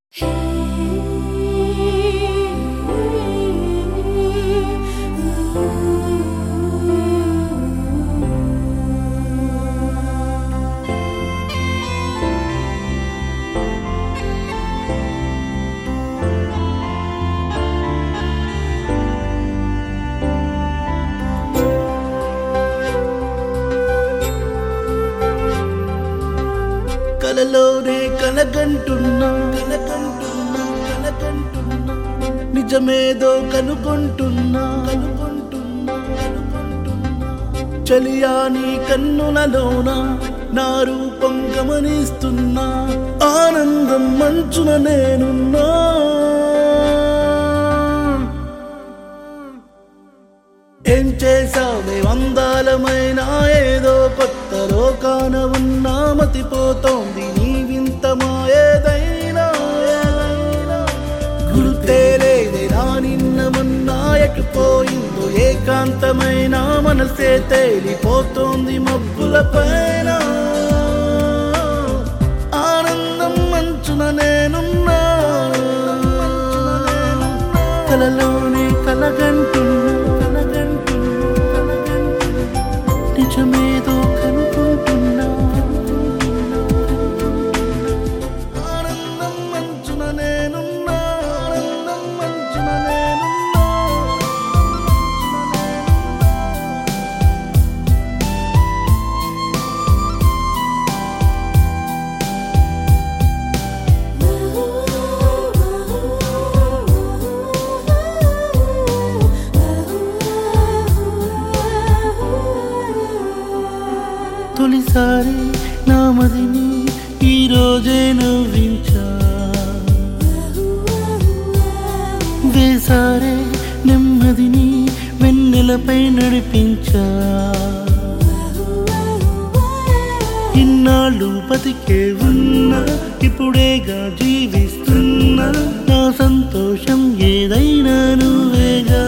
కలలోనే కలగంటున్నా కలకంటున్నా కలకంటున్నా నిజమేదో కనుగొంటున్నా కనుగొంటున్నా కనుగొంటున్నా చలియా నీ కన్నులలోన నా రూపం గమనిస్తున్నా ఆనందం మంచున నేనున్నా ఏం చేసావే వందాలమైన ఏదో కొత్త లోకాన ఉన్నా మతిపోతోంది నీ వింత మాయేదైనా గుర్తే లేదే నా నిన్న మొన్న ఎటుపోయిందో ఏకాంతమైన మనసే తేలిపోతోంది మబ్బుల పైన ఆనందం మంచున నేనున్నా కలలోనే కలగంటున్నా కలగంటున్నా కలగంటున్నా నిజమేదో కనుకుంటున్నా ఆనందం మంచున నేనున్నా ఆనందం మంచున నేనున్నా తొలిసారి నా మదిని ఈ రోజే నవ్వించా వేసారే నెమ్మదిని వెన్నెలపై నడిపించా ఇన్నాళ్ళు బతికే ఉన్నా ఇప్పుడేగా జీవిస్తున్నా నా సంతోషం ఏదైనా నువ్వేగా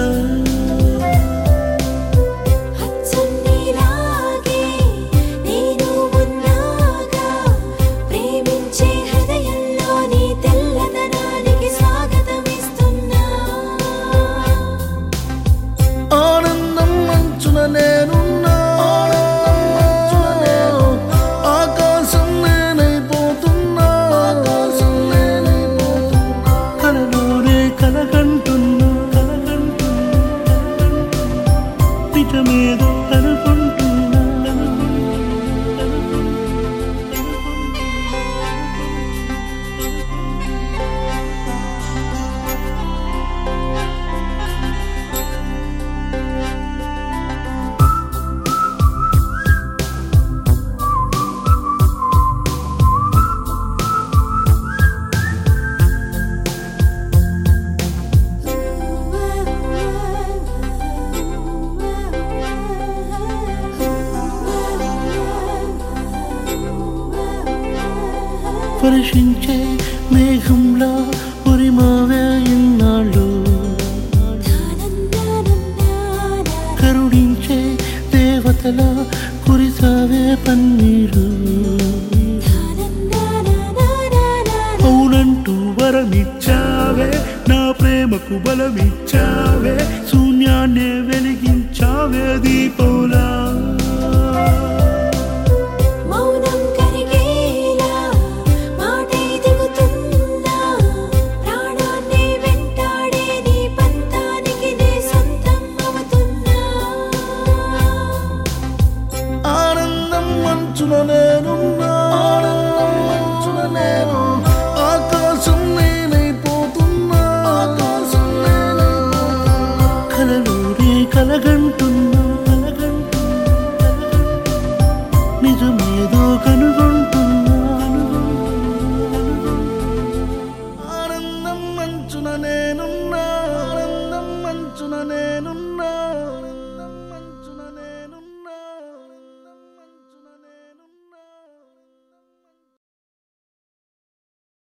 హచ్చన్నీలాగే నేను ఉన్నాగా ప్రేమించే హృదయంలో నీ తెల్లదనానికి స్వాగతమిస్తున్నా ఆనందం మంచున నేనున్నా ఆకాశం నేనైపోతున్నా ఆకాశం నేనైపోతున్నా కలలోనే కలగంటున్నా కలగంటున్నా నిజమేదో కనుకుంటున్నా వర్షించే మేఘంలా ఉరిమావే ఇన్నాళ్ళు కరుణించే దేవతల కురిసావే పన్నీరు అవునంటూ వరమిచ్చావే నా ప్రేమకు బలమిచ్చావే శూన్యాన్నే వెలిగించావే దీపంలా మౌనం కరిగేలా మాటే దిగుతున్నా ప్రాణాన్ని వెంటాడే నీ పంతానికి నే సొంతం అవుతున్నా ఆనందం మంచున నేనున్నా ఆనందం మంచున నేను ఆకాశం నేనైపోతున్నా ఆకాశం నేనైపోతున్నా కలలోనే కలగంటున్నా కలగంటున్నా కలగంటున్నా నిజమేదో కనుగొంటున్నా